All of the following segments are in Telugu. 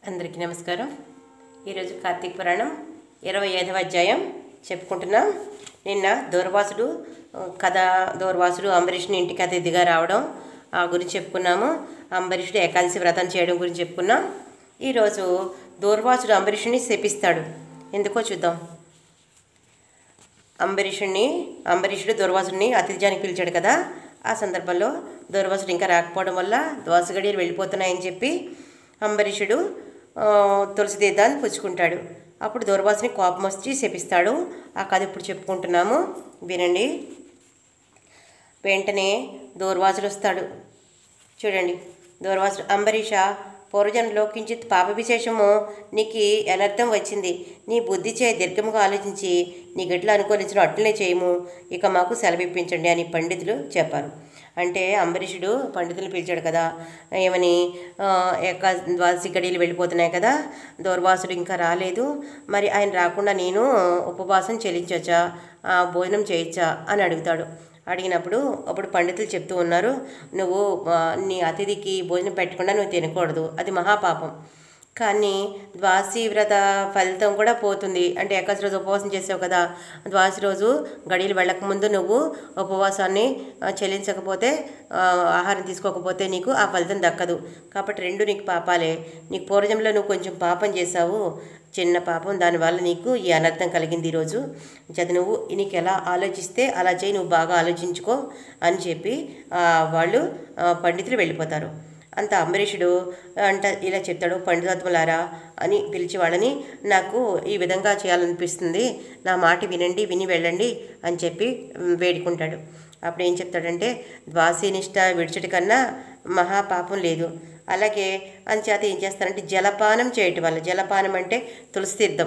అందరికీ నమస్కారం ఈరోజు కార్తీక పురాణం ఇరవై ఐదవ అధ్యాయం చెప్పుకుంటున్నాం నిన్న దూర్వాసుడు ఆ, కథ దూర్వాసుడు అంబరీషుని ఇంటికి అతిథిగా రావడం ఆ గురించి చెప్పుకున్నాము అంబరీషుడు ఏకాదశి వ్రతం చేయడం గురించి చెప్పుకున్నాం ఈరోజు దూర్వాసుడు అంబరీషుని శపిస్తాడు ఎందుకో చూద్దాం అంబరీషుడిని అంబరీషుడు దుర్వాసుడిని అతిథ్యానికి పిలిచాడు కదా ఆ సందర్భంలో దుర్వాసుడు ఇంకా రాకపోవడం వల్ల ద్వాసగడియలు వెళ్ళిపోతున్నాయని చెప్పి అంబరీషుడు ఆ, తులసి తీర్థాన్ని పుచ్చుకుంటాడు అప్పుడు దుర్వాసుని కోపం వచ్చి శపిస్తాడు ఆ కథ ఇప్పుడు చెప్పుకుంటున్నాము వినండి వెంటనే దూర్వాసుడు వస్తాడు చూడండి దూర్వాసుడు అంబరీష పూర్వజన్మలో కించిత్ పాప విశేషము నీకు అనర్థం వచ్చింది నీ బుద్ధి చే దీర్ఘముగా ఆలోచించి నీ గట్ల అనుకూలించిన అట్లనే చేయము ఇక మాకు సెలవిప్పించండి అని పండితులు చెప్పారు అంటే అంబరీషుడు పండితులు పిలిచాడు కదా ఏమని ఆ, ఏకా ద్వాదశి గడియలు వెళ్ళిపోతున్నాయి కదా దూర్వాసుడు ఇంకా రాలేదు మరి ఆయన రాకుండా నేను ఉపవాసం చెల్లించవచ్చా ఆ, భోజనం చేయొచ్చా అని అడుగుతాడు అడిగినప్పుడు అప్పుడు పండితులు చెప్తూ ఉన్నారు నువ్వు ఆ, నీ అతిథికి భోజనం పెట్టకుండా నువ్వు తినకూడదు అది మహాపాపం కానీ ద్వాసి వ్రత ఫలితం కూడా పోతుంది అంటే ఏకాదశి రోజు ఉపవాసం చేసావు కదా ద్వాసి రోజు గడియలు వెళ్ళకముందు నువ్వు ఉపవాసాన్ని ఆ, చెల్లించకపోతే ఆ, ఆహారం తీసుకోకపోతే నీకు ఆ ఫలితం దక్కదు కాబట్టి రెండు నీకు పాపాలే నీకు పూర్వజంలో నువ్వు కొంచెం పాపం చేశావు చిన్న పాపం దానివల్ల నీకు ఈ అనర్థం కలిగింది ఈరోజు చది నువ్వు నీకు ఎలా ఆలోచిస్తే అలా చేయి నువ్వు బాగా ఆలోచించుకో అని చెప్పి ఆ, వాళ్ళు ఆ, పండితులు వెళ్ళిపోతారు అంత అంబరీషుడు అంట ఇలా చెప్తాడు పండితాత్మలారా అని పిలిచి వాళ్ళని నాకు ఈ విధంగా చేయాలనిపిస్తుంది నా మాట వినండి విని వెళ్ళండి అని చెప్పి ఉమ్, వేడుకుంటాడు అప్పుడు ఏం చెప్తాడంటే ద్వాసీనిష్ట విడిచటి కన్నా మహాపాపం లేదు అలాగే అంచేత ఏం చేస్తారంటే జలపానం చేయటం వల్ల జలపానం అంటే తులసి తీర్థం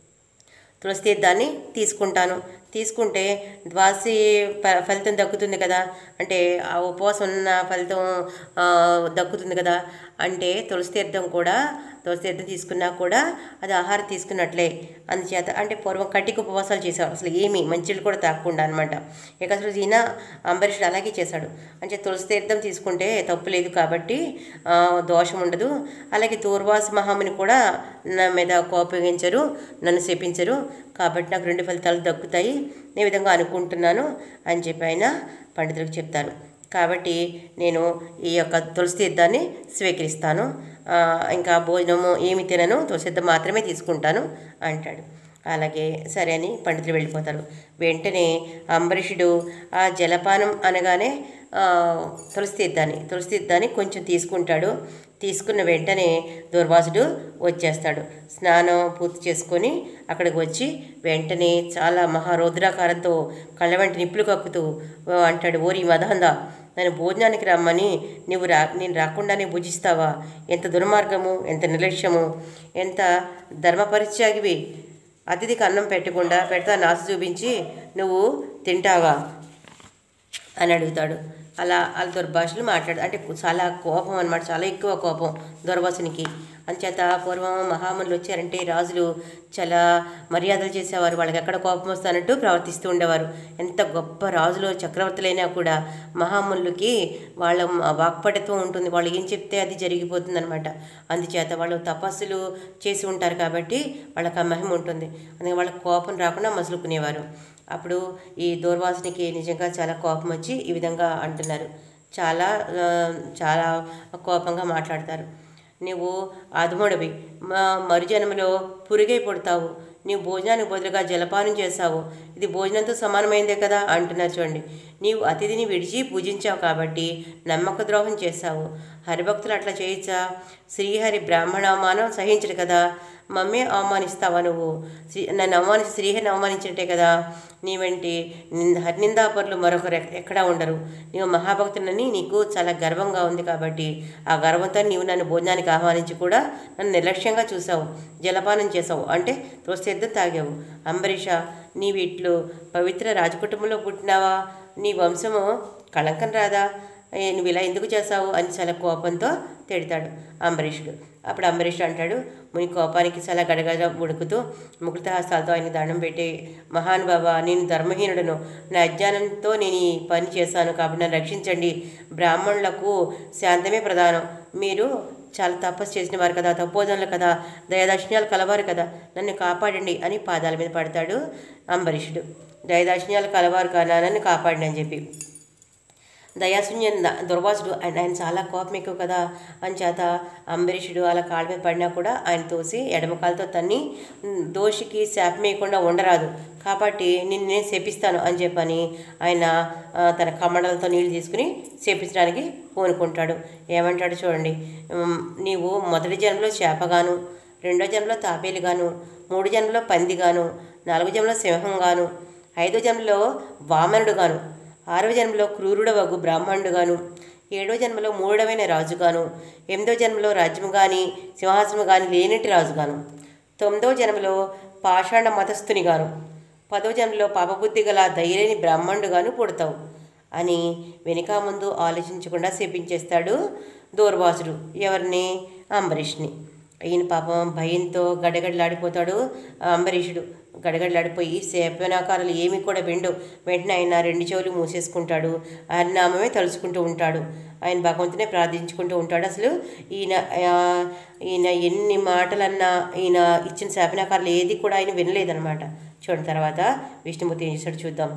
తులసి తీర్థాన్ని తీసుకుంటాను తీసుకుంటే ద్వాసి ఫ- ఫలితం దక్కుతుంది కదా అంటే ఆ ఉపవాసం ఉన్న ఫలితం ఆ, దక్కుతుంది కదా అంటే తులసి తీర్థం కూడా తులసి తీర్థం తీసుకున్నా కూడా అది ఆహారం తీసుకున్నట్లే అందుచేత అంటే పూర్వం కటిక ఉపవాసాలు చేసేవారు అసలు ఏమీ మంచిలు కూడా తాగకుండా అనమాట ఏకాదశి రోజు ఈయన అంబరీషుడు అలాగే చేశాడు అంటే తులసి తీర్థం తీసుకుంటే తప్పు లేదు కాబట్టి ఆ, దోషం ఉండదు అలాగే దూర్వాస మహాముని కూడా నా మీద కోపగించరు నన్ను శపించరు కాబట్టి నాకు రెండు ఫలితాలు దక్కుతాయి నేను ఈ విధంగా అనుకుంటున్నాను అని చెప్పి ఆయన పండితులకు చెప్తారు కాబట్టి నేను ఈ యొక్క తులసి తీర్థాన్ని స్వీకరిస్తాను ఆ, ఇంకా భోజనము ఏమి తినను తులసి తీర్థం మాత్రమే తీసుకుంటాను అంటాడు అలాగే సరే అని పండితులు వెళ్ళిపోతారు వెంటనే అంబరీషుడు ఆ జలపానం అనగానే ఆ, తులసి తీర్థాన్ని తులసి తీర్థాన్ని కొంచెం తీసుకుంటాడు తీసుకున్న వెంటనే దుర్వాసుడు వచ్చేస్తాడు స్నానం పూర్తి చేసుకొని అక్కడికి వచ్చి వెంటనే చాలా మహారౌద్రాకారంతో కళ్ళ వెంట నిప్పులు కక్కుతూ "ఓ" అంటాడు ఓరి మదహందా నన్ను భోజనానికి రమ్మని నువ్వు రా నేను రాకుండానే భుజిస్తావా ఎంత దుర్మార్గము ఎంత నిర్లక్ష్యము ఎంత ధర్మపరిత్యాగివి అతిథికి అన్నం పెట్టకుండా పెడతా నాసు చూపించి నువ్వు తింటావా అని అడుగుతాడు అలా వాళ్ళ దుర్భాషలు మాట్లాడు అంటే చాలా కోపం అనమాట చాలా ఎక్కువ కోపం దుర్వాసునికి అంచేత పూర్వం మహామునులు వచ్చారంటే రాజులు చాలా మర్యాదలు చేసేవారు వాళ్ళకి ఎక్కడ కోపం వస్తానంటూ ప్రవర్తిస్తూ ఉండేవారు ఎంత గొప్ప రాజులు చక్రవర్తులైనా కూడా మహామునులకి వాళ్ళ వాక్పటత్వం ఉంటుంది వాళ్ళు ఏం చెప్తే అది జరిగిపోతుంది అనమాట అందుచేత వాళ్ళు తపస్సులు చేసి ఉంటారు కాబట్టి వాళ్ళకి ఆ మహిమ ఉంటుంది అందుకే వాళ్ళకి కోపం రాకుండా మసులుకునేవారు అప్పుడు ఈ దూర్వాసునికి నిజంగా చాలా కోపం వచ్చి ఈ విధంగా అంటున్నారు చాలా ఆ, చాలా కోపంగా మాట్లాడతారు నువ్వు అధముడివి మా మరుజన్మలో పురుగై పుడతావు నీవు భోజనానికి బదులుగా జలపానం చేశావు ఇది భోజనంతో సమానమైందే కదా అంటున్నారు చూడండి నీవు అతిథిని విడిచి పూజించావు కాబట్టి నమ్మక ద్రోహం చేశావు హరిభక్తులు అట్లా చేయొచ్చా శ్రీహరి బ్రాహ్మణ అవమానం సహించడు కదా మమ్మే అవమానిస్తావా నువ్వు శ్రీ నన్ను అవమానించి శ్రీహరిని అవమానించినట్టే కదా నీవంటి నింద- హరినిందాపరులు మరొకరు ఎక్- ఎక్కడా ఉండరు నీవు మహాభక్తులని నీకు చాలా గర్వంగా ఉంది కాబట్టి ఆ గర్వంతో నీవు నన్ను భోజనానికి ఆహ్వానించి కూడా నన్ను నిర్లక్ష్యంగా చూసావు జలపానం చేసావు అంటే తులసిద్ధం తాగావు అంబరీష నీవు ఇట్లు పవిత్ర రాజకుటుంబంలో పుట్టినావా నీ వంశము కళంకం రాదా ఏ, నువ్వు ఇలా ఎందుకు చేశావు అని చాలా కోపంతో తిడతాడు అంబరీషుడు అప్పుడు అంబరీషుడు అంటాడు ముని కోపానికి చాలా గడగడ ఉడుకుతూ ముకుత హస్తాలతో ఆయన దండం పెట్టి మహానుభావ నేను ధర్మహీనుడను నా అజ్ఞానంతో నేను ఈ పని చేశాను కాబట్టి నన్ను రక్షించండి బ్రాహ్మణులకు శాంతమే ప్రధానం మీరు చాలా తపస్సు చేసిన వారు కదా తపోదనులు కదా దయాదాక్షిణ్యాలు కలవారు కదా నన్ను కాపాడండి అని పాదాల మీద పడతాడు అంబరీషుడు దయాదాక్షిణ్యాలు కలవారు కదా నన్ను కాపాడండి అని చెప్పి దయాశూన్యం దుర్వాసుడు ఆయన ఆయన చాలా కోపం ఎక్కువ కదా అని చేత అంబరీషుడు అలా కాళ్ళ మీద పడినా కూడా ఆయన తోసి ఎడమ కాలుతో తన్ని "ఉమ్, దోషికి శాపం వేయకుండా ఉండరాదు కాబట్టి నిన్ను నేను శపిస్తాను అని చెప్పని ఆయన ఆ, తన కమండలతో నీళ్లు తీసుకుని శపించడానికి పూనుకుంటాడు ఏమంటాడు చూడండి "ఉమ్, నీవు మొదటి జన్మలో చేపగాను రెండో జన్మలో తాబేలుగాను మూడు జన్మలో పందిగాను నాలుగో జన్మలో సింహంగాను ఐదో జన్మలో వామనుడుగాను ఆరవ జన్మలో క్రూరుడవగు బ్రాహ్మణుడుగాను ఏడో జన్మలో మూడవైన రాజుగాను ఎనిమిదో జన్మలో రాజ్యము కానీ సింహాసనము కానీ లేనటి రాజుగాను తొమ్మిదో జన్మలో పాషాణ మతస్థునిగాను పదో జన్మలో పాపబుద్ధి గల ధైర్యని బ్రాహ్మణుడుగాను పుడతావు అని వెనుక ముందు ఆలోచించకుండా శపించేస్తాడు దూర్వాసుడు ఎవరిని అంబరీష్ని ఈయన పాపం భయంతో గడగడలాడిపోతాడు ఆ అంబరీషుడు గడగడలాడిపోయి సేపనాకారాలు ఏమీ కూడా విండు వెంటనే ఆయన రెండు చెవులు మూసేసుకుంటాడు ఆయన నామమే తలుచుకుంటూ ఉంటాడు ఆయన భగవంతునే ప్రార్థించుకుంటూ ఉంటాడు అసలు ఈయన ఆ, ఈయన ఎన్ని మాటలన్నా ఈయన ఇచ్చిన శాపనాకారాలు ఏది కూడా ఆయన వినలేదన్నమాట చూడండి తర్వాత విష్ణుమూర్తి ఏం చేశాడు చూద్దాం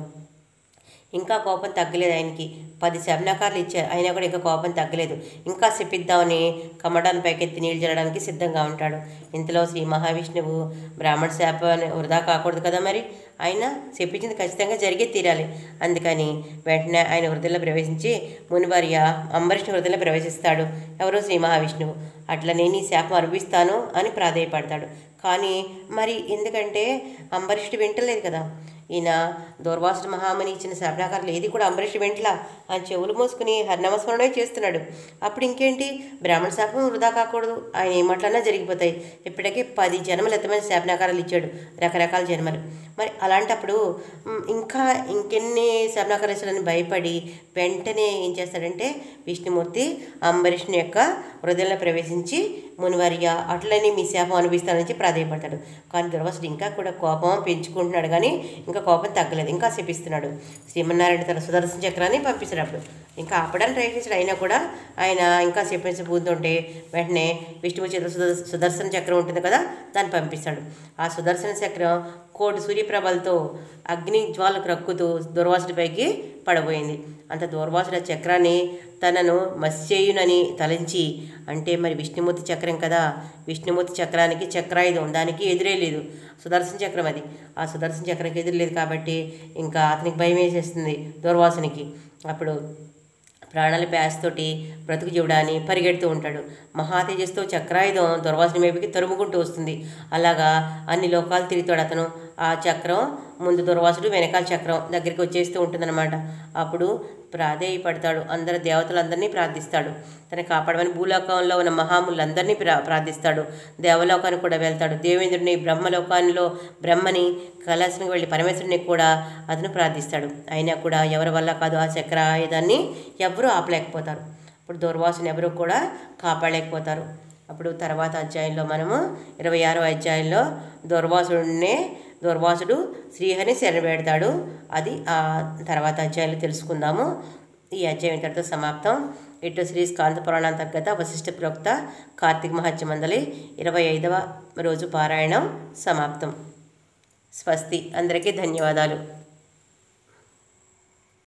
ఇంకా కోపం తగ్గలేదు ఆయనకి పది శమనకారులు ఇచ్చారు అయినా కూడా ఇంకా కోపం తగ్గలేదు ఇంకా శపిద్దామని కమడాన్ని పైకెత్తి నీళ్ళు జల్లడానికి సిద్ధంగా ఉంటాడు ఇంతలో శ్రీ మహావిష్ణువు బ్రాహ్మణ శాప వృధా కాకూడదు కదా మరి ఆయన చెప్పించింది ఖచ్చితంగా జరిగే తీరాలి అందుకని వెంటనే ఆయన హృదయంలో ప్రవేశించి మునివార్య అంబరీష్ణ హృదయంలో ప్రవేశిస్తాడు ఎవరు శ్రీ మహావిష్ణువు అట్లా నేను ఈ శాపం అనిపిస్తాను అని ప్రాధేయపడతాడు కానీ మరి ఎందుకంటే అంబరీషుడు వింటలేదు కదా ఈయన దూర్వాసుడు మహామని ఇచ్చిన శాపనాకారులు ఏది కూడా అంబరీష్ వెంటలా ఆ చెవులు మూసుకుని హరినామస్మరణమే చేస్తున్నాడు అప్పుడు ఇంకేంటి బ్రాహ్మణ శాపం వృధా కాకూడదు ఆయన ఏమట్లన్నా జరిగిపోతాయి ఇప్పటికే పది జన్మలు ఎత్తమైన శాపనాకారాలు ఇచ్చాడు రకరకాల జన్మలు మరి అలాంటప్పుడు మ్, ఇంకా ఇంకెన్ని శాపనాకారాలు ఇస్తాడని భయపడి వెంటనే ఏం చేస్తాడంటే విష్ణుమూర్తి అంబరీష్ని యొక్క హృదయంలో ప్రవేశించి మునివార్య అట్లనే మీ శాపం అనిపిస్తానని చెప్పి ప్రాధాయపడతాడు కానీ దుర్వాసుడు ఇంకా కూడా కోపం పెంచుకుంటున్నాడు కానీ ఇంకా కోపం తగ్గలేదు ఇంకా శపిస్తున్నాడు శ్రీమన్నారాయణ తన సుదర్శన చక్రాన్ని పంపిస్తాడు అప్పుడు ఇంకా ఆపడానికి ట్రై చేశాడు అయినా కూడా ఆయన ఇంకా చెప్పించి పోతుంటే వెంటనే విష్ణువు చేత సుదర్శ సుదర్శన చక్రం ఉంటుంది కదా దాన్ని పంపిస్తాడు ఆ సుదర్శన చక్రం కోటి సూర్యప్రభలతో అగ్ని జ్వాలకు రక్కుతూ దుర్వాసుడిపైకి పడబోయింది అంత దూర్వాసుడు ఆ చక్రాన్ని తనను మత్స్యేయునని తలంచి అంటే మరి విష్ణుమూర్తి చక్రం కదా విష్ణుమూర్తి చక్రానికి చక్రాయుధం దానికి ఎదురే లేదు సుదర్శన చక్రం అది ఆ సుదర్శన చక్రానికి ఎదురు లేదు కాబట్టి ఇంకా అతనికి భయం వేసేస్తుంది దూర్వాసునికి అప్పుడు ప్రాణాల ప్యాస్తోటి బ్రతుకు జీవుడాన్ని పరిగెడుతూ ఉంటాడు మహాతేజస్తో చక్రాయుధం దుర్వాసుని వైపుకి తరుముకుంటూ వస్తుంది అలాగా అన్ని లోకాలు తిరుగుతాడు అతను ఆ చక్రం ముందు దుర్వాసుడు వెనకాల చక్రం దగ్గరికి వచ్చేస్తూ ఉంటుందన్నమాట అప్పుడు ప్రాధేయపడతాడు అందరు దేవతలందరినీ ప్రార్థిస్తాడు తన కాపాడమని భూలోకంలో ఉన్న మహాములందరినీ ప్రా ప్రార్థిస్తాడు దేవలోకానికి కూడా వెళ్తాడు దేవేంద్రుడిని బ్రహ్మలోకానిలో బ్రహ్మని కైలాసానికి వెళ్ళి పరమేశ్వరుని కూడా అతను ప్రార్థిస్తాడు అయినా కూడా ఎవరి వల్ల కాదు ఆ చక్ర ఆయుధాన్ని ఎవరూ ఆపలేకపోతారు ఇప్పుడు దూర్వాసుని ఎవరు కూడా కాపాడలేకపోతారు అప్పుడు తర్వాత అధ్యాయంలో మనము ఇరవై ఆరో అధ్యాయంలో దుర్వాసుడినే దుర్వాసుడు శ్రీహరిని శరణబెడతాడు అది ఆ తర్వాత అధ్యాయంలో తెలుసుకుందాము ఈ అధ్యాయం ఇంతటితో సమాప్తం ఇటు శ్రీ స్కాంత పురాణాంతర్గత వశిష్ఠ ప్రోక్త కార్తీక మహత్య మందలి ఇరవై ఐదవ రోజు పారాయణం సమాప్తం స్వస్తి అందరికీ ధన్యవాదాలు